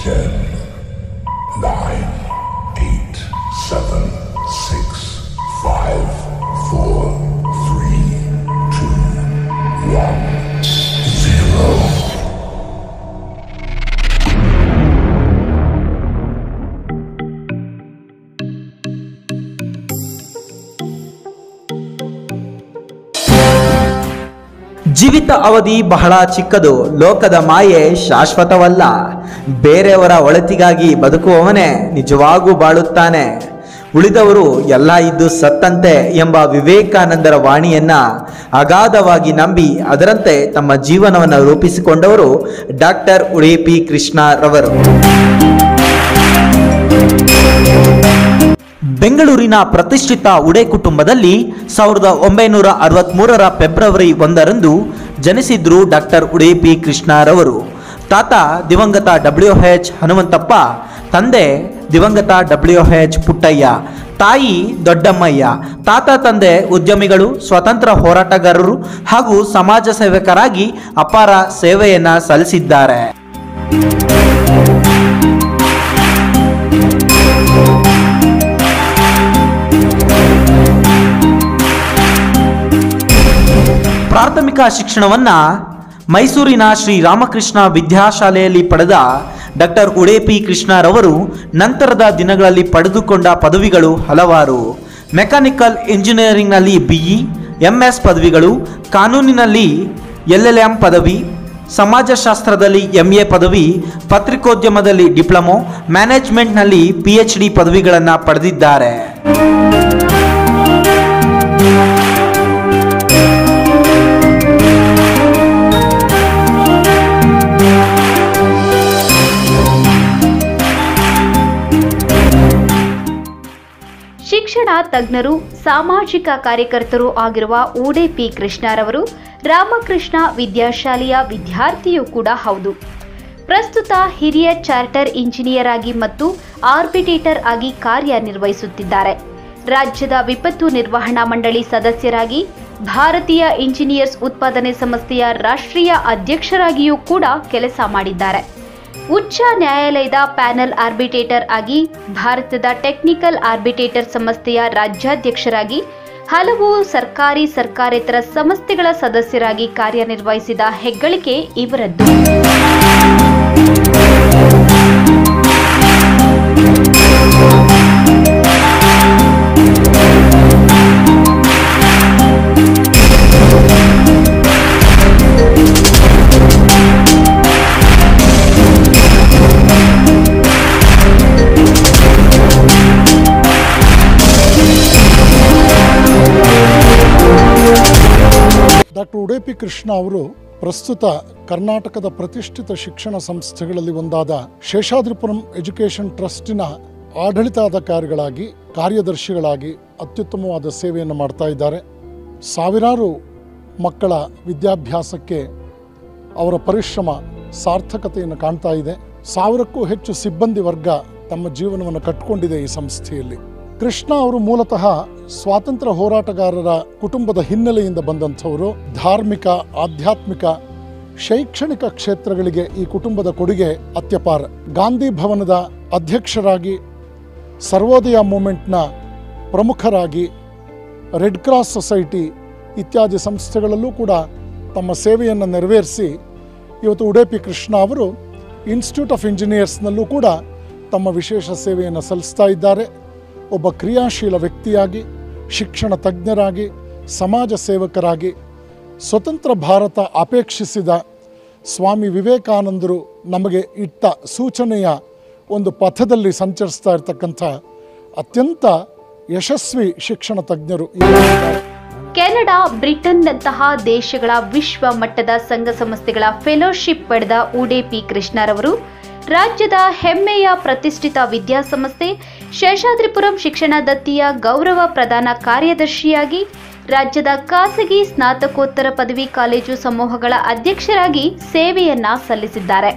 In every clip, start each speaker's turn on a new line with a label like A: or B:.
A: Ten, nine, eight, seven, six, five, four, three, two, one, zero.
B: ಜೀವಿತ ಅವಧಿ ಬಹಳ ಚಿಕ್ಕದು ಲೋಕದ ಮಾಯೆ ಶಾಶ್ವತವಲ್ಲ ಬೇರೆಯವರ ಒಳತಿಗಾಗಿ ಬದುಕುವವನೇ ನಿಜವಾಗೂ ಬಾಳುತ್ತಾನೆ ಉಳಿದವರು ಎಲ್ಲ ಇದ್ದು ಸತ್ತಂತೆ ಎಂಬ ವಿವೇಕಾನಂದರ ವಾಣಿಯನ್ನ ಅಗಾಧವಾಗಿ ನಂಬಿ ಅದರಂತೆ ತಮ್ಮ ಜೀವನವನ್ನು ರೂಪಿಸಿಕೊಂಡವರು ಡಾಕ್ಟರ್ ಉಡುಪಿ ಕೃಷ್ಣರವರು ಬೆಂಗಳೂರಿನ ಪ್ರತಿಷ್ಠಿತ ಉಡೆ ಕುಟುಂಬದಲ್ಲಿ ಸಾವಿರದ ಒಂಬೈನೂರ ಅರವತ್ಮೂರರ ಫೆಬ್ರವರಿ ಒಂದರಂದು ಜನಿಸಿದ್ರು ಡಾಕ್ಟರ್ ಉಡುಪಿ ಕೃಷ್ಣರವರು ತಾತ ದಿವಂಗತ ಡಬ್ಲ್ಯೂ ಎಚ್ ಹನುಮಂತಪ್ಪ ತಂದೆ ದಿವಂಗತ ಡಬ್ಲ್ಯೂ ಎಚ್ ಪುಟ್ಟಯ್ಯ ತಾಯಿ ದೊಡ್ಡಮ್ಮಯ್ಯ ತಾತ ತಂದೆ ಉದ್ಯಮಿಗಳು ಸ್ವತಂತ್ರ ಹೋರಾಟಗಾರರು ಹಾಗೂ ಸಮಾಜ ಸೇವಕರಾಗಿ ಅಪಾರ ಸೇವೆಯನ್ನ ಸಲ್ಲಿಸಿದ್ದಾರೆ ಪ್ರಾಥಮಿಕ ಶಿಕ್ಷಣವನ್ನ ಮೈಸೂರಿನ ಶ್ರೀ ರಾಮಕೃಷ್ಣ ವಿದ್ಯಾಶಾಲೆಯಲ್ಲಿ ಪಡೆದ ಡಾಕ್ಟರ್ ಉಡೇಪಿ ಕೃಷ್ಣರವರು ನಂತರದ ದಿನಗಳಲ್ಲಿ ಪಡೆದುಕೊಂಡ ಪದವಿಗಳು ಹಲವಾರು ಮೆಕ್ಯಾನಿಕಲ್ ಇಂಜಿನಿಯರಿಂಗ್ನಲ್ಲಿ ಬಿಇ ಎಂಎಸ್ ಪದವಿಗಳು ಕಾನೂನಿನಲ್ಲಿ ಎಲ್ಎಲ್ಎಂ ಪದವಿ ಸಮಾಜಶಾಸ್ತ್ರದಲ್ಲಿ ಎಂಎ ಪದವಿ ಪತ್ರಿಕೋದ್ಯಮದಲ್ಲಿ ಡಿಪ್ಲೊಮೊ ಮ್ಯಾನೇಜ್ಮೆಂಟ್ನಲ್ಲಿ ಪಿ ಎಚ್ ಡಿ ಪದವಿಗಳನ್ನು ಪಡೆದಿದ್ದಾರೆ
C: ಶಿಕ್ಷಣ ತಜ್ಞರು ಸಾಮಾಜಿಕ ಕಾರ್ಯಕರ್ತರು ಆಗಿರುವ ಊಡೆ ಪಿ ಕೃಷ್ಣರವರು ರಾಮಕೃಷ್ಣ ವಿದ್ಯಾಶಾಲೆಯ ವಿದ್ಯಾರ್ಥಿಯೂ ಕೂಡ ಹೌದು ಪ್ರಸ್ತುತ ಹಿರಿಯ ಚಾರ್ಟರ್ ಇಂಜಿನಿಯರ್ ಆಗಿ ಮತ್ತು ಆರ್ಬಿಟೇಟರ್ ಆಗಿ ಕಾರ್ಯನಿರ್ವಹಿಸುತ್ತಿದ್ದಾರೆ ರಾಜ್ಯದ ವಿಪತ್ತು ನಿರ್ವಹಣಾ ಮಂಡಳಿ ಸದಸ್ಯರಾಗಿ ಭಾರತೀಯ ಇಂಜಿನಿಯರ್ಸ್ ಉತ್ಪಾದನೆ ಸಂಸ್ಥೆಯ ರಾಷ್ಟ್ರೀಯ ಅಧ್ಯಕ್ಷರಾಗಿಯೂ ಕೂಡ ಕೆಲಸ ಮಾಡಿದ್ದಾರೆ ಉಚ್ಚ ನ್ಯಾಯಾಲಯದ ಪ್ಯಾನಲ್ ಆರ್ಬಿಟೇಟರ್ ಆಗಿ ಭಾರತದ ಟೆಕ್ನಿಕಲ್ ಆರ್ಬಿಟೇಟರ್ ಸಂಸ್ಥೆಯ ರಾಜ್ಯಾಧ್ಯಕ್ಷರಾಗಿ ಹಲವು ಸರ್ಕಾರಿ ಸರ್ಕಾರೇತರ ಸಂಸ್ಥೆಗಳ ಸದಸ್ಯರಾಗಿ ಕಾರ್ಯನಿರ್ವಹಿಸಿದ ಹೆಗ್ಗಳಿಕೆ ಇವರದ್ದು
D: ಡಾಕ್ಟರ್ ಉಡುಪಿ ಕೃಷ್ಣ ಅವರು ಪ್ರಸ್ತುತ ಕರ್ನಾಟಕದ ಪ್ರತಿಷ್ಠಿತ ಶಿಕ್ಷಣ ಸಂಸ್ಥೆಗಳಲ್ಲಿ ಒಂದಾದ ಶೇಷಾದ್ರಿಪುರಂ ಎಜುಕೇಷನ್ ಟ್ರಸ್ಟಿನ ಆಡಳಿತಾಧಿಕಾರಿಗಳಾಗಿ ಕಾರ್ಯದರ್ಶಿಗಳಾಗಿ ಅತ್ಯುತ್ತಮವಾದ ಸೇವೆಯನ್ನು ಮಾಡ್ತಾ ಇದ್ದಾರೆ ಸಾವಿರಾರು ಮಕ್ಕಳ ವಿದ್ಯಾಭ್ಯಾಸಕ್ಕೆ ಅವರ ಪರಿಶ್ರಮ ಸಾರ್ಥಕತೆಯನ್ನು ಕಾಣ್ತಾ ಇದೆ ಸಾವಿರಕ್ಕೂ ಹೆಚ್ಚು ಸಿಬ್ಬಂದಿ ವರ್ಗ ತಮ್ಮ ಜೀವನವನ್ನು ಕಟ್ಟಿಕೊಂಡಿದೆ ಈ ಸಂಸ್ಥೆಯಲ್ಲಿ ಕೃಷ್ಣ ಅವರು ಮೂಲತಃ ಸ್ವಾತಂತ್ರ್ಯ ಹೋರಾಟಗಾರರ ಕುಟುಂಬದ ಹಿನ್ನೆಲೆಯಿಂದ ಬಂದಂಥವರು ಧಾರ್ಮಿಕ ಆಧ್ಯಾತ್ಮಿಕ ಶೈಕ್ಷಣಿಕ ಕ್ಷೇತ್ರಗಳಿಗೆ ಈ ಕುಟುಂಬದ ಕೊಡುಗೆ ಅತ್ಯಪಾರ ಗಾಂಧಿ ಭವನದ ಅಧ್ಯಕ್ಷರಾಗಿ ಸರ್ವೋದಯ ಮೂಮೆಂಟ್ನ ಪ್ರಮುಖರಾಗಿ ರೆಡ್ ಕ್ರಾಸ್ ಸೊಸೈಟಿ ಇತ್ಯಾದಿ ಸಂಸ್ಥೆಗಳಲ್ಲೂ ಕೂಡ ತಮ್ಮ ಸೇವೆಯನ್ನು ನೆರವೇರಿಸಿ ಇವತ್ತು ಉಡುಪಿ ಕೃಷ್ಣ ಅವರು ಇನ್ಸ್ಟಿಟ್ಯೂಟ್ ಆಫ್ ಇಂಜಿನಿಯರ್ಸ್ನಲ್ಲೂ ಕೂಡ ತಮ್ಮ ವಿಶೇಷ ಸೇವೆಯನ್ನು ಸಲ್ಲಿಸ್ತಾ ಇದ್ದಾರೆ ಒಬ್ಬ ಕ್ರಿಯಾಶೀಲ ವ್ಯಕ್ತಿಯಾಗಿ ಶಿಕ್ಷಣ ತಜ್ಞರಾಗಿ ಸಮಾಜ ಸೇವಕರಾಗಿ ಸ್ವತಂತ್ರ ಭಾರತ ಅಪೇಕ್ಷಿಸಿದ ಸ್ವಾಮಿ ವಿವೇಕಾನಂದರು ನಮಗೆ ಇಟ್ಟ ಸೂಚನೆಯ ಒಂದು ಪಥದಲ್ಲಿ ಸಂಚರಿಸ್ತಾ ಇರತಕ್ಕಂಥ ಅತ್ಯಂತ ಯಶಸ್ವಿ ಶಿಕ್ಷಣ ತಜ್ಞರು ಇವರಿದ್ದಾರೆ.
C: ಕೆನಡಾ ಬ್ರಿಟನ್ನಂತಹ ದೇಶಗಳ ವಿಶ್ವ ಮಟ್ಟದ ಸಂಘ ಸಂಸ್ಥೆಗಳ ಫೆಲೋಶಿಪ್ ಪಡೆದ ಉಡೇಪಿ ಕೃಷ್ಣರವರು ರಾಜ್ಯದ ಹೆಮ್ಮೆಯ ಪ್ರತಿಷ್ಠಿತ ವಿದ್ಯಾಸಂಸ್ಥೆ ಶೇಷಾದ್ರಿಪುರಂ ಶಿಕ್ಷಣ ದತ್ತಿಯ ಗೌರವ ಪ್ರಧಾನ ಕಾರ್ಯದರ್ಶಿಯಾಗಿ ರಾಜ್ಯದ ಖಾಸಗಿ ಸ್ನಾತಕೋತ್ತರ ಪದವಿ ಕಾಲೇಜು ಸಮೂಹಗಳ ಅಧ್ಯಕ್ಷರಾಗಿ ಸೇವೆಯನ್ನ ಸಲ್ಲಿಸಿದ್ದಾರೆ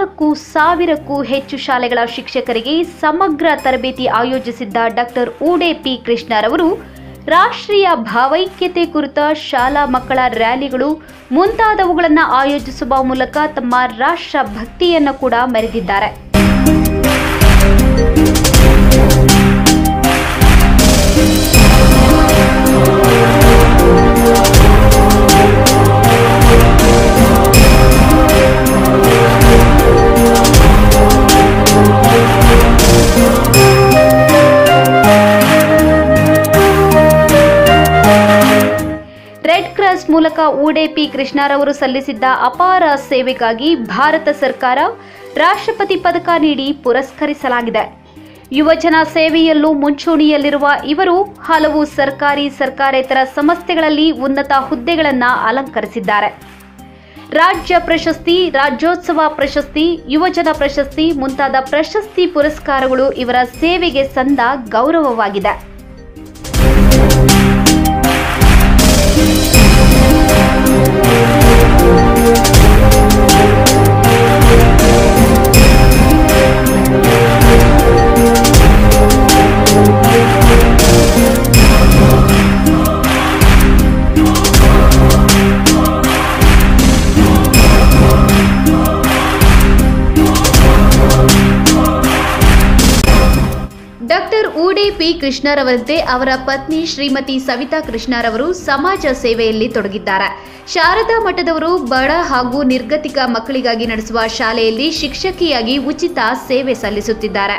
C: ನಾಲ್ಕು ಸಾವಿರಕ್ಕೂ ಹೆಚ್ಚು ಶಾಲೆಗಳ ಶಿಕ್ಷಕರಿಗೆ ಸಮಗ್ರ ತರಬೇತಿ ಆಯೋಜಿಸಿದ್ದ ಡಾಕ್ಟರ್ ಊಡೆ ಪಿ ಕೃಷ್ಣರವರು ರಾಷ್ಟ್ರೀಯ ಭಾವೈಕ್ಯತೆ ಕುರಿತ ಶಾಲಾ ಮಕ್ಕಳ ರ್ಯಾಲಿಗಳು ಮುಂತಾದವುಗಳನ್ನು ಆಯೋಜಿಸುವ ಮೂಲಕ ತಮ್ಮ ರಾಷ್ಟ್ರ ಭಕ್ತಿಯನ್ನು ಕೂಡ ಮೆರೆದಿದ್ದಾರೆ ರೆಡ್ ಕ್ರಾಸ್ ಮೂಲಕ ಊಡೆಪಿ ಕೃಷ್ಣರವರು ಸಲ್ಲಿಸಿದ್ದ ಅಪಾರ ಸೇವೆಗಾಗಿ ಭಾರತ ಸರ್ಕಾರ ರಾಷ್ಟ್ರಪತಿ ಪದಕ ನೀಡಿ ಪುರಸ್ಕರಿಸಲಾಗಿದೆ ಯುವಜನ ಸೇವೆಯಲ್ಲೂ ಮುಂಚೂಣಿಯಲ್ಲಿರುವ ಇವರು ಹಲವು ಸರ್ಕಾರಿ ಸರ್ಕಾರೇತರ ಸಂಸ್ಥೆಗಳಲ್ಲಿ ಉನ್ನತ ಹುದ್ದೆಗಳನ್ನು ಅಲಂಕರಿಸಿದ್ದಾರೆ ರಾಜ್ಯ ಪ್ರಶಸ್ತಿ ರಾಜ್ಯೋತ್ಸವ ಪ್ರಶಸ್ತಿ ಯುವಜನ ಪ್ರಶಸ್ತಿ ಮುಂತಾದ ಪ್ರಶಸ್ತಿ ಪುರಸ್ಕಾರಗಳು ಇವರ ಸೇವೆಗೆ ಸಂದ ಗೌರವವಾಗಿದೆ ಡಾಕ್ಟರ್ ಊಡೆ ಪಿ ಕೃಷ್ಣರವರಂತೆ ಅವರ ಪತ್ನಿ ಶ್ರೀಮತಿ ಸವಿತಾ ಕೃಷ್ಣರವರು ಸಮಾಜ ಸೇವೆಯಲ್ಲಿ ತೊಡಗಿದ್ದಾರೆ ಶಾರದಾ ಮಠದವರು ಬಡ ಹಾಗೂ ನಿರ್ಗತಿಕ ಮಕ್ಕಳಿಗಾಗಿ ನಡೆಸುವ ಶಾಲೆಯಲ್ಲಿ ಶಿಕ್ಷಕಿಯಾಗಿ ಉಚಿತ ಸೇವೆ ಸಲ್ಲಿಸುತ್ತಿದ್ದಾರೆ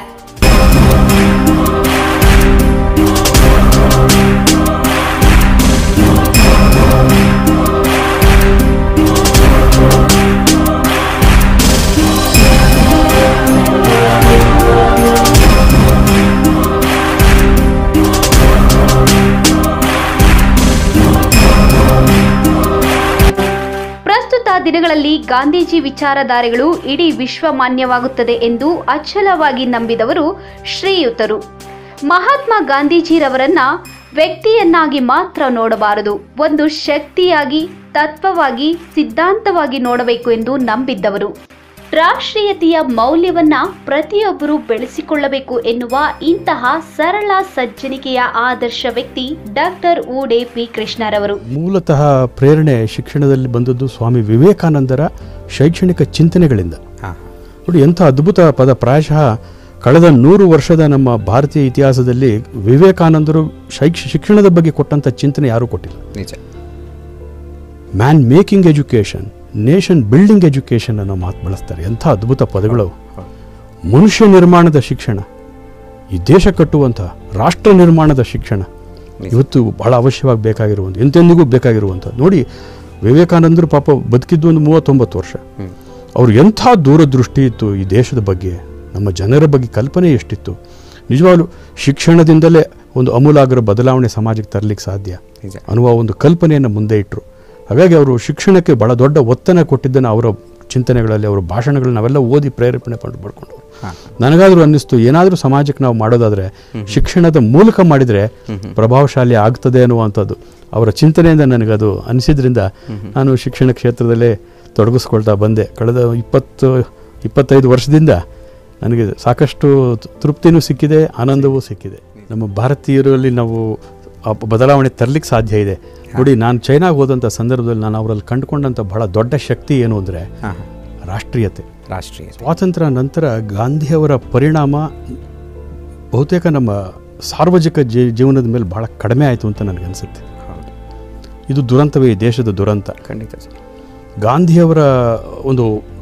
C: ಪ್ರಸ್ತುತ ದಿನಗಳಲ್ಲಿ ಗಾಂಧೀಜಿ ವಿಚಾರಧಾರೆಗಳು ಇಡೀ ವಿಶ್ವ ಮಾನ್ಯವಾಗುತ್ತದೆ ಎಂದು ಅಚಲವಾಗಿ ನಂಬಿದವರು ಶ್ರೀಯುತರು ಮಹಾತ್ಮ ಗಾಂಧೀಜಿರವರನ್ನ ವ್ಯಕ್ತಿಯನ್ನಾಗಿ ಮಾತ್ರ ನೋಡಬಾರದು ಒಂದು ಶಕ್ತಿಯಾಗಿ ತತ್ವವಾಗಿ ಸಿದ್ಧಾಂತವಾಗಿ ನೋಡಬೇಕು ಎಂದು ನಂಬಿದ್ದವರು ರಾಷ್ಟ್ರೀಯತೆಯ ಮೌಲ್ಯವನ್ನ ಪ್ರತಿಯೊಬ್ಬರು ಬೆಳೆಸಿಕೊಳ್ಳಬೇಕು ಎನ್ನುವ ಇಂತಹ ಸರಳ ಸಜ್ಜನಿಕೆಯ ಆದರ್ಶ ವ್ಯಕ್ತಿ ಡಾಕ್ಟರ್ ಊಡೆ ಪಿ ಕೃಷ್ಣರವರು
E: ಮೂಲತಃ ಪ್ರೇರಣೆ ಶಿಕ್ಷಣದಲ್ಲಿ ಬಂದದ್ದು ಸ್ವಾಮಿ ವಿವೇಕಾನಂದರ ಶೈಕ್ಷಣಿಕ ಚಿಂತನೆಗಳಿಂದ ನೋಡಿ ಎಂಥ ಅದ್ಭುತ ಪದ ಪ್ರಾಯಶಃ ಕಳೆದ ನೂರು ವರ್ಷದ ನಮ್ಮ ಭಾರತೀಯ ಇತಿಹಾಸದಲ್ಲಿ ವಿವೇಕಾನಂದರು ಶೈಕ್ಷ ಶಿಕ್ಷಣದ ಬಗ್ಗೆ ಕೊಟ್ಟಂಥ ಚಿಂತನೆ ಯಾರೂ ಕೊಟ್ಟಿಲ್ಲ
F: ನಿಜ
E: man making education nation building education ಅನ್ನೋ ಮಾತು ಬಳಸ್ತಾರೆ ಎಂಥ ಅದ್ಭುತ ಪದಗಳು ಮನುಷ್ಯ ನಿರ್ಮಾಣದ ಶಿಕ್ಷಣ ಈ ದೇಶ ಕಟ್ಟುವಂಥ ರಾಷ್ಟ್ರ ನಿರ್ಮಾಣದ ಶಿಕ್ಷಣ ಇವತ್ತು ಬಹಳ ಅವಶ್ಯವಾಗಿ ಬೇಕಾಗಿರುವಂಥ ಎಂತೆಂದಿಗೂ ಬೇಕಾಗಿರುವಂಥದ್ದು ನೋಡಿ ವಿವೇಕಾನಂದರು ಪಾಪ ಬದುಕಿದ್ದು ಒಂದು ಮೂವತ್ತೊಂಬತ್ತು ವರ್ಷ ಅವ್ರು ಎಂಥ ದೂರದೃಷ್ಟಿ ಇತ್ತು ಈ ದೇಶದ ಬಗ್ಗೆ ನಮ್ಮ ಜನರ ಬಗ್ಗೆ ಕಲ್ಪನೆ ಎಷ್ಟಿತ್ತು ನಿಜವಾಗ್ಲೂ ಶಿಕ್ಷಣದಿಂದಲೇ ಒಂದು ಅಮೂಲಾಗ್ರ ಬದಲಾವಣೆ ಸಮಾಜಕ್ಕೆ ತರಲಿಕ್ಕೆ ಸಾಧ್ಯ
F: ನಿಜ.
E: ಅನ್ನುವ ಒಂದು ಕಲ್ಪನೆಯನ್ನು ಮುಂದೆ ಇಟ್ಟರು ಹಾಗಾಗಿ ಅವರು ಶಿಕ್ಷಣಕ್ಕೆ ಬಹಳ ದೊಡ್ಡ ಒತ್ತನ್ನು ಕೊಟ್ಟಿದ್ದನ್ನು ಅವರ ಚಿಂತನೆಗಳಲ್ಲಿ ಅವರ ಭಾಷಣಗಳನ್ನ ನಾವೆಲ್ಲ ಓದಿ ಪ್ರೇರೇಪಣೆ ಪಡ್ ಪಡ್ಕೊಂಡವರು ನನಗಾದರೂ ಅನ್ನಿಸ್ತು ಏನಾದರೂ ಸಮಾಜಕ್ಕೆ ನಾವು ಮಾಡೋದಾದರೆ ಶಿಕ್ಷಣದ ಮೂಲಕ ಮಾಡಿದರೆ ಪ್ರಭಾವಶಾಲಿ ಆಗ್ತದೆ ಅನ್ನುವಂಥದ್ದು ಅವರ ಚಿಂತನೆಯಿಂದ ನನಗದು ಅನಿಸಿದ್ರಿಂದ ನಾನು ಶಿಕ್ಷಣ ಕ್ಷೇತ್ರದಲ್ಲೇ ತೊಡಗಿಸ್ಕೊಳ್ತಾ ಬಂದೆ ಕಳೆದ ಇಪ್ಪತ್ತು ಇಪ್ಪತ್ತೈದು ವರ್ಷದಿಂದ ನನಗೆ ಸಾಕಷ್ಟು ತೃಪ್ತಿನೂ ಸಿಕ್ಕಿದೆ ಆನಂದವೂ ಸಿಕ್ಕಿದೆ ನಮ್ಮ ಭಾರತೀಯರಲ್ಲಿ ನಾವು ಆ ಬದಲಾವಣೆ ತರಲಿಕ್ಕೆ ಸಾಧ್ಯ ಇದೆ ನೋಡಿ ನಾನು ಚೈನಾಗೆ ಹೋದಂಥ ಸಂದರ್ಭದಲ್ಲಿ ನಾನು ಅವರಲ್ಲಿ ಕಂಡುಕೊಂಡಂಥ ಬಹಳ ದೊಡ್ಡ ಶಕ್ತಿ ಏನು ಅಂದರೆ
F: ಹಾಂ
E: ರಾಷ್ಟ್ರೀಯತೆ
F: ರಾಷ್ಟ್ರೀಯ
E: ಸ್ವಾತಂತ್ರ್ಯ ನಂತರ ಗಾಂಧಿಯವರ ಪರಿಣಾಮ ಬಹುತೇಕ ನಮ್ಮ ಸಾರ್ವಜನಿಕ ಜೀ ಜೀವನದ ಮೇಲೆ ಬಹಳ ಕಡಿಮೆ ಆಯಿತು ಅಂತ ನನಗನ್ಸುತ್ತೆ
F: ಹೌದು
E: ಇದು ದುರಂತವೇ ಈ ದೇಶದ ದುರಂತ
F: ಖಂಡಿತ ಸರ್
E: ಗಾಂಧಿಯವರ ಒಂದು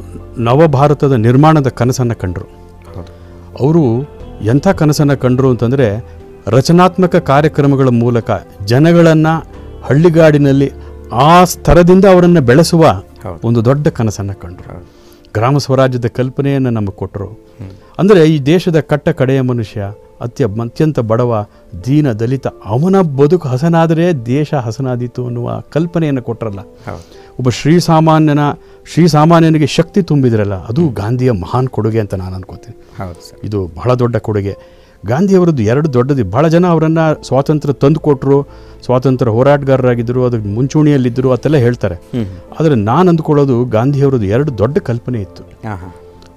E: ನವಭಾರತದ ನಿರ್ಮಾಣದ ಕನಸನ್ನು ಕಂಡರು
F: ಹೌದು
E: ಅವರು ಎಂಥ ಕನಸನ್ನು ಕಂಡರು ಅಂತಂದರೆ ರಚನಾತ್ಮಕ ಕಾರ್ಯಕ್ರಮಗಳ ಮೂಲಕ ಜನಗಳನ್ನು ಹಳ್ಳಿಗಾಡಿನಲ್ಲಿ ಆ ಸ್ತರದಿಂದ ಅವರನ್ನು ಬೆಳೆಸುವ
F: ಹೌದು.
E: ಒಂದು ದೊಡ್ಡ ಕನಸನ್ನು ಕಂಡರು
F: ಹೌದು.
E: ಗ್ರಾಮ ಸ್ವರಾಜ್ಯದ ಕಲ್ಪನೆಯನ್ನು ನಮಗೆ ಕೊಟ್ಟರು ಅಂದರೆ ಈ ದೇಶದ ಕಟ್ಟ ಕಡೆಯ ಮನುಷ್ಯ ಅತ್ಯ ಅತ್ಯಂತ ಬಡವ ದೀನ ದಲಿತ ಅವನ ಬದುಕು ಹಸನಾದರೆ ದೇಶ ಹಸನಾದೀತು ಅನ್ನುವ ಕಲ್ಪನೆಯನ್ನು ಕೊಟ್ಟರಲ್ಲ
F: ಹೌದು
E: ಒಬ್ಬ ಶ್ರೀಸಾಮಾನ್ಯನ ಶ್ರೀಸಾಮಾನ್ಯನಿಗೆ ಶಕ್ತಿ ತುಂಬಿದ್ರಲ್ಲ ಅದು ಗಾಂಧಿಯ ಮಹಾನ್ ಕೊಡುಗೆ ಅಂತ ನಾನು ಅನ್ಕೋತೀನಿ
F: ಹೌದು ಸರ್
E: ಇದು ಬಹಳ ದೊಡ್ಡ ಕೊಡುಗೆ ಗಾಂಧಿಯವರದ್ದು ಎರಡು ದೊಡ್ಡದು ಬಹಳ ಜನ ಅವರನ್ನು ಸ್ವಾತಂತ್ರ್ಯ ತಂದು ಕೊಟ್ಟರು ಸ್ವಾತಂತ್ರ್ಯ ಹೋರಾಟಗಾರರಾಗಿದ್ದರು ಅದಕ್ಕೆ ಮುಂಚೂಣಿಯಲ್ಲಿದ್ದರು ಅಂತೆಲ್ಲ ಹೇಳ್ತಾರೆ ಆದರೆ ನಾನು ಅಂದ್ಕೊಳ್ಳೋದು ಗಾಂಧಿಯವರದ್ದು ಎರಡು ದೊಡ್ಡ ಕಲ್ಪನೆ ಇತ್ತು
F: ಹಾಂ ಹಾಂ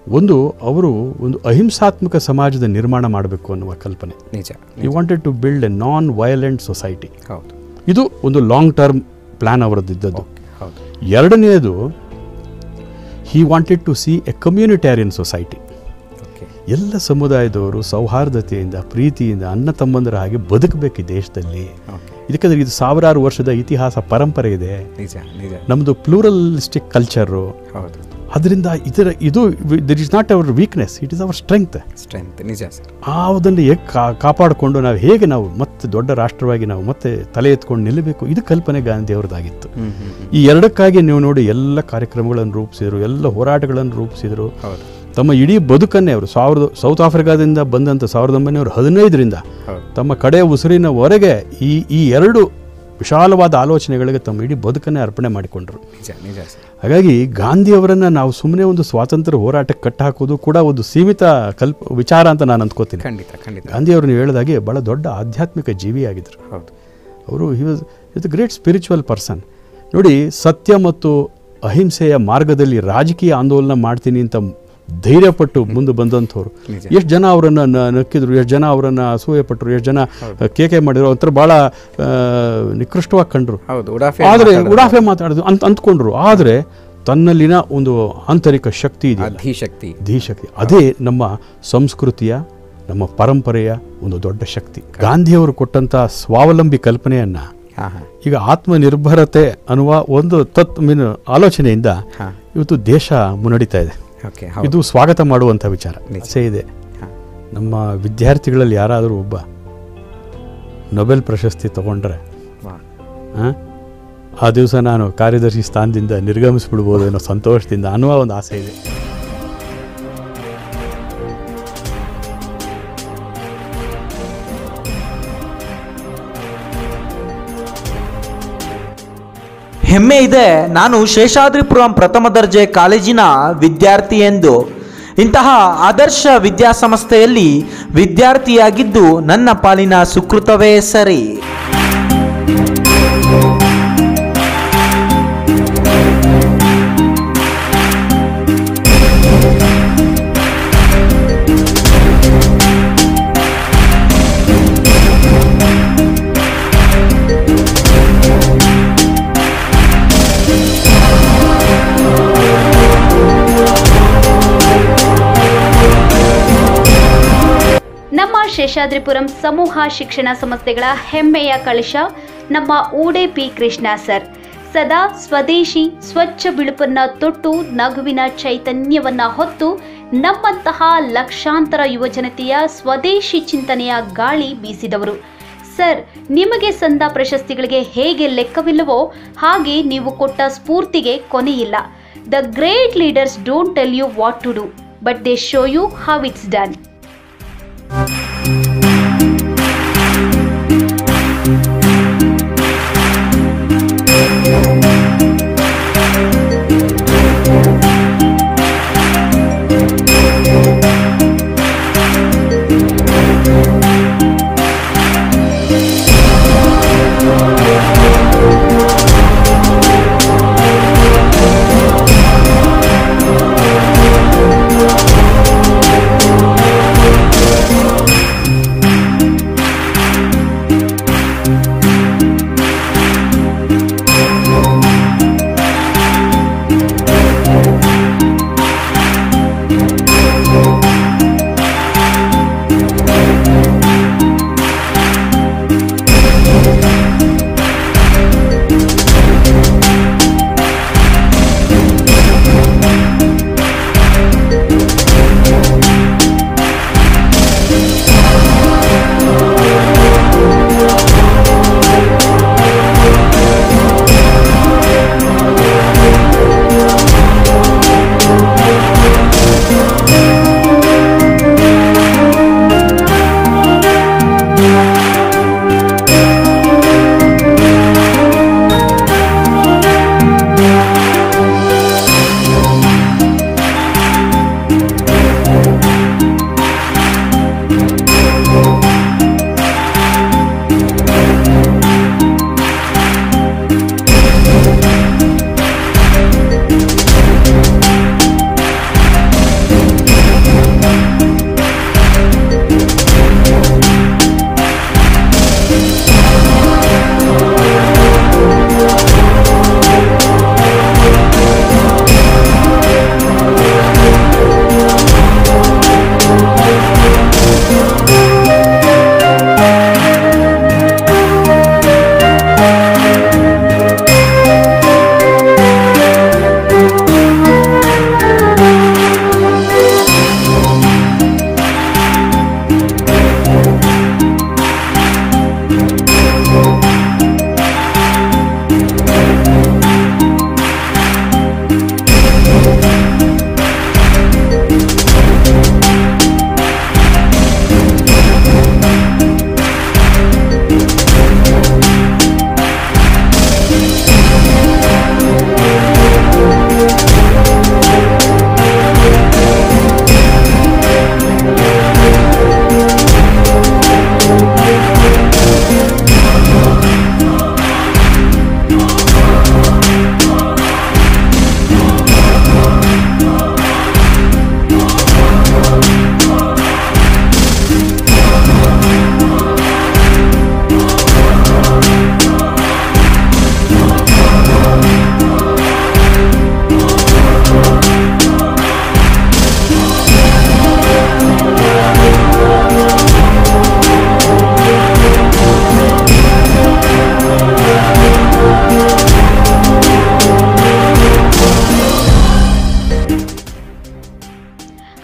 E: ಒಂದು ಅವರು ಒಂದು ಅಹಿಂಸಾತ್ಮಕ ಸಮಾಜದ ನಿರ್ಮಾಣ ಮಾಡಬೇಕು ಅನ್ನುವ ಕಲ್ಪನೆ
F: ನಿಜ
E: you wanted to build a non violent society
F: ಹೌದು
E: ಇದು ಒಂದು ಲಾಂಗ್ ಟರ್ಮ್ ಪ್ಲ್ಯಾನ್ ಅವರದ್ದಿದ್ದದ್ದು
F: ಹೌದು
E: ಎರಡನೆಯದು he wanted to see a communitarian society
F: okay
E: ಎಲ್ಲ ಸಮುದಾಯದವರು ಸೌಹಾರ್ದತೆಯಿಂದ ಪ್ರೀತಿಯಿಂದ ಅಣ್ಣ ತಮ್ಮಂದರ ಹಾಗೆ ಬದುಕಬೇಕು ಈ ದೇಶದಲ್ಲಿ
F: ಓಕೆ
E: ಇದಕ್ಕಂದ್ರೆ ಇದು ಸಾವಿರಾರು ವರ್ಷದ ಇತಿಹಾಸ ಪರಂಪರೆ ಇದೆ
F: ನಿಜ ನಿಜ
E: ನಮ್ಮದು ಪ್ಲೂರಲಿಸ್ಟಿಕ್ ಕಲ್ಚರು
F: ಹೌದು
E: ಅದರಿಂದ ಇದರ ಇದು there is not our weakness it is our strength
F: strength ನಿಜ ಸರ್
E: ಅದನ್ನು ಹೇಗೆ ಕಾಪಾಡಿಕೊಂಡು ನಾವು ಹೇಗೆ ನಾವು ಮತ್ತೆ ದೊಡ್ಡ ರಾಷ್ಟ್ರವಾಗಿ ನಾವು ಮತ್ತೆ ತಲೆ ಎತ್ಕೊಂಡು ನಿಲ್ಲಬೇಕು ಇದು ಕಲ್ಪನೆ ಗಾಂಧಿ ಅವರದಾಗಿತ್ತು
F: ಹ್ಮ್ ಹ್ಮ್ ಹ್ಮ್.
E: ಈ ಎರಡಕ್ಕಾಗಿ ನೀವು ನೋಡಿ ಎಲ್ಲ ಕಾರ್ಯಕ್ರಮಗಳನ್ನು ರೂಪಿಸಿದ್ರು ಎಲ್ಲ ಹೋರಾಟಗಳನ್ನು ರೂಪಿಸಿದ್ರು
F: ಹೌದು
E: ತಮ್ಮ ಇಡೀ ಬದುಕನ್ನೇ ಅವರು ಸಾವಿರದ ಸೌತ್ ಆಫ್ರಿಕಾದಿಂದ ಬಂದಂಥ ಸಾವಿರದ ಒಂಬೈನೂರ ಹದಿನೈದರಿಂದ
F: ಹೌದು
E: ತಮ್ಮ ಕಡೆ ಉಸಿರಿನವರೆಗೆ ಈ ಈ ಎರಡು ವಿಶಾಲವಾದ ಆಲೋಚನೆಗಳಿಗೆ ತಮ್ಮ ಇಡೀ ಬದುಕನ್ನೇ ಅರ್ಪಣೆ ಮಾಡಿಕೊಂಡರು
F: ನಿಜ ನಿಜ ಸರ್
E: ಹಾಗಾಗಿ ಗಾಂಧಿಯವರನ್ನು ನಾವು ಸುಮ್ಮನೆ ಒಂದು ಸ್ವಾತಂತ್ರ್ಯ ಹೋರಾಟಕ್ಕೆ ಕಟ್ಟಾಕೋದು ಕೂಡ ಒಂದು ಸೀಮಿತ ಕಲ್ಪ ವಿಚಾರ ಅಂತ ನಾನು ಅಂದ್ಕೋತೀನಿ
F: ಖಂಡಿತ ಖಂಡಿತ
E: ಗಾಂಧಿಯವರು ನೀವು ಹೇಳಿದಾಗೆ ಭಾಳ ದೊಡ್ಡ ಆಧ್ಯಾತ್ಮಿಕ ಜೀವಿಯಾಗಿದ್ದರು
F: ಹೌದು
E: ಅವರು he was is a great spiritual person ನೋಡಿ ಸತ್ಯ ಮತ್ತು ಅಹಿಂಸೆಯ ಮಾರ್ಗದಲ್ಲಿ ರಾಜಕೀಯ ಆಂದೋಲನ ಮಾಡ್ತೀನಿ ಅಂತ ಧೈರ್ಯಪಟ್ಟು ಮುಂದೆ ಬಂದಂಥವ್ರು
F: ನಿಜ.
E: ಎಷ್ಟು ಜನ ಅವರನ್ನು ನಕ್ಕಿದ್ರು ಎಷ್ಟು ಜನ ಅವರನ್ನು ಅಸೂಯೆ ಪಟ್ಟರು ಎಷ್ಟು ಜನ ಕೇಕೆ ಮಾಡಿದ್ರು ಒಂಥರ ಭಾಳ ನಿಕೃಷ್ಟವಾಗಿ ಕಂಡ್ರು
F: ಹೌದು ಉಡಾಫೆ
E: ಆದರೆ
F: ಮಾತಾಡೋದು.
E: ಉಡಾಫೆ ಮಾತಾಡೋದು ಅಂತ ಅಂದ್ಕೊಂಡ್ರು ಆದರೆ ತನ್ನಲ್ಲಿನ ಒಂದು ಆಂತರಿಕ ಶಕ್ತಿ ಇದೆ
F: ಅಧಿಶಕ್ತಿ
E: ಧೀಶಕ್ತಿ ಅದೇ ನಮ್ಮ ಸಂಸ್ಕೃತಿಯ ನಮ್ಮ ಪರಂಪರೆಯ ಒಂದು ದೊಡ್ಡ ಶಕ್ತಿ ಗಾಂಧಿಯವರು ಕೊಟ್ಟಂಥ ಸ್ವಾವಲಂಬಿ ಕಲ್ಪನೆಯನ್ನು
F: ಹಾ ಹಾ
E: ಈಗ ಆತ್ಮನಿರ್ಭರತೆ ಅನ್ನುವ ಒಂದು ತತ್ ಮೀನು ಆಲೋಚನೆಯಿಂದ
F: ಹಾ.
E: ಇವತ್ತು ದೇಶ ಮುನ್ನಡೀತಾ ಇದೆ
F: ಓಕೆ ಹೌದು
E: ಇದು ಸ್ವಾಗತ ಮಾಡುವಂಥ ವಿಚಾರ
F: ನಿಜ.
E: ಆಸೆ ಇದೆ
F: ಹಾ.
E: ನಮ್ಮ ವಿದ್ಯಾರ್ಥಿಗಳಲ್ಲಿ ಯಾರಾದರೂ ಒಬ್ಬ ನೊಬೆಲ್ ಪ್ರಶಸ್ತಿ ತಗೊಂಡ್ರೆ
F: ವಾ
E: ಆ, ಆ ದಿವಸ ನಾನು ಕಾರ್ಯದರ್ಶಿ ಸ್ಥಾನದಿಂದ ನಿರ್ಗಮಿಸ್ಬಿಡ್ಬೋದು ಅನ್ನೋ ಸಂತೋಷದಿಂದ ಅನ್ನುವ ಒಂದು ಆಸೆ ಇದೆ
B: ಹೆಮ್ಮೆ ಇದೆ ನಾನು ಶೇಷಾದ್ರಿಪುರಂ ಪ್ರಥಮ ದರ್ಜೆ ಕಾಲೇಜಿನ ವಿದ್ಯಾರ್ಥಿ ಎಂದು ಇಂತಹ ಆದರ್ಶ ವಿದ್ಯಾಸಂಸ್ಥೆಯಲ್ಲಿ ವಿದ್ಯಾರ್ಥಿಯಾಗಿದ್ದು ನನ್ನ ಪಾಲಿನ ಸುಕೃತವೇ ಸರಿ
C: ನಮ್ಮ ಶೇಷಾದ್ರಿಪುರಂ ಸಮೂಹ ಶಿಕ್ಷಣ ಸಂಸ್ಥೆಗಳ ಹೆಮ್ಮೆಯ ಕಳಶ ನಮ್ಮ ಊಡೆ ಪಿ ಕೃಷ್ಣ ಸರ್ ಸದಾ ಸ್ವದೇಶಿ ಸ್ವಚ್ಛ ಬಿಳುಪನ್ನ ತೊಟ್ಟು ನಗುವಿನ ಚೈತನ್ಯವನ್ನ ಹೊತ್ತು ನಮ್ಮಂತಹ ಲಕ್ಷಾಂತರ ಯುವಜನತೆಯ ಸ್ವದೇಶಿ ಚಿಂತನೆಯ ಗಾಳಿ ಬೀಸಿದವರು ಸರ್ ನಿಮಗೆ ಸಂದ ಪ್ರಶಸ್ತಿಗಳಿಗೆ ಹೇಗೆ ಲೆಕ್ಕವಿಲ್ಲವೋ ಹಾಗೆ ನೀವು ಕೊಟ್ಟ ಸ್ಫೂರ್ತಿಗೆ ಕೊನೆಯಿಲ್ಲ the great leaders don't tell you what to do but they show you how it's done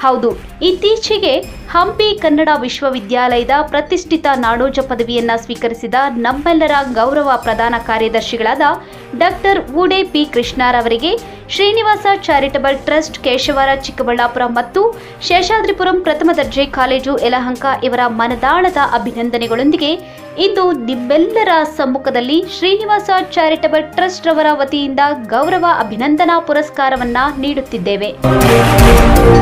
C: ಹೌದು ಇತ್ತೀಚೆಗೆ ಹಂಪಿ ಕನ್ನಡ ವಿಶ್ವವಿದ್ಯಾಲಯದ ಪ್ರತಿಷ್ಠಿತ ನಾಡೋಜ ಪದವಿಯನ್ನ ಸ್ವೀಕರಿಸಿದ ನಮ್ಮೆಲ್ಲರ ಗೌರವ ಪ್ರಧಾನ ಕಾರ್ಯದರ್ಶಿಗಳಾದ ಡಾಕ್ಟರ್ ಊಡೆ ಪಿ ಕೃಷ್ಣರವರಿಗೆ ಶ್ರೀನಿವಾಸ ಚಾರಿಟಬಲ್ ಟ್ರಸ್ಟ್ ಕೇಶವರ ಚಿಕ್ಕಬಳ್ಳಾಪುರ ಮತ್ತು ಶೇಷಾದ್ರಿಪುರಂ ಪ್ರಥಮ ದರ್ಜೆ ಕಾಲೇಜು ಯಲಹಂಕ ಇವರ ಮನದಾಳದ ಅಭಿನಂದನೆಗಳೊಂದಿಗೆ ಇಂದು ನಿಮ್ಮೆಲ್ಲರ ಸಮ್ಮುಖದಲ್ಲಿ ಶ್ರೀನಿವಾಸ ಚಾರಿಟಬಲ್ ಟ್ರಸ್ಟ್ ರವರ ವತಿಯಿಂದ ಗೌರವ ಅಭಿನಂದನಾ ಪುರಸ್ಕಾರವನ್ನ ನೀಡುತ್ತಿದ್ದೇವೆ